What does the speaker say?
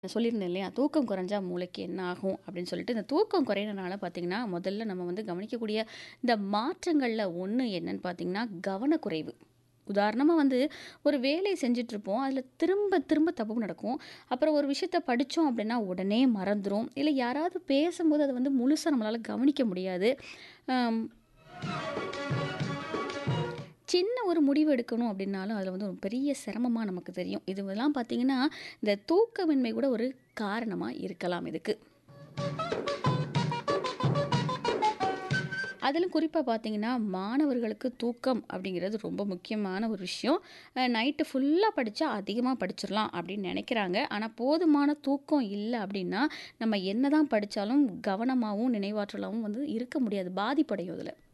நான் சொல்லியிருந்தேன் இல்லையா தூக்கம் குறைஞ்சா மூளைக்கு என்ன ஆகும் அப்படின்னு சொல்லிட்டு இந்த தூக்கம் குறையிறனால பார்த்தீங்கன்னா முதல்ல நம்ம வந்து கவனிக்கக்கூடிய இந்த மாற்றங்களில் ஒன்று என்னன்னு பார்த்தீங்கன்னா கவனக்குறைவு உதாரணமாக வந்து ஒரு வேலையை செஞ்சிட்ருப்போம் அதில் திரும்ப திரும்ப தப்பு நடக்கும் அப்புறம் ஒரு விஷயத்த படித்தோம் அப்படின்னா உடனே மறந்துடும் இல்லை யாராவது பேசும்போது அதை வந்து முழுசாக நம்மளால் கவனிக்க முடியாது ஆம், சின்ன ஒரு முடிவு எடுக்கணும் அப்படின்னாலும் அதில் வந்து ஒரு பெரிய சிரமமாக நமக்கு தெரியும் இதுவெல்லாம் பார்த்தீங்கன்னா இந்த தூக்கமின்மை கூட ஒரு காரணமாக இருக்கலாம் இதுக்கு அதிலும் குறிப்பாக பார்த்தீங்கன்னா மாணவர்களுக்கு தூக்கம் அப்படிங்கிறது ரொம்ப முக்கியமான ஒரு விஷயம் நைட்டு ஃபுல்லாக படித்தா அதிகமாக படிச்சிடலாம் அப்படின்னு நினைக்கிறாங்க ஆனால் போதுமான தூக்கம் இல்லை அப்படின்னா நம்ம என்ன தான் படித்தாலும் கவனமாகவும் நினைவாற்றலாகவும் வந்து இருக்க முடியாது பாதிப்படையும் இதில்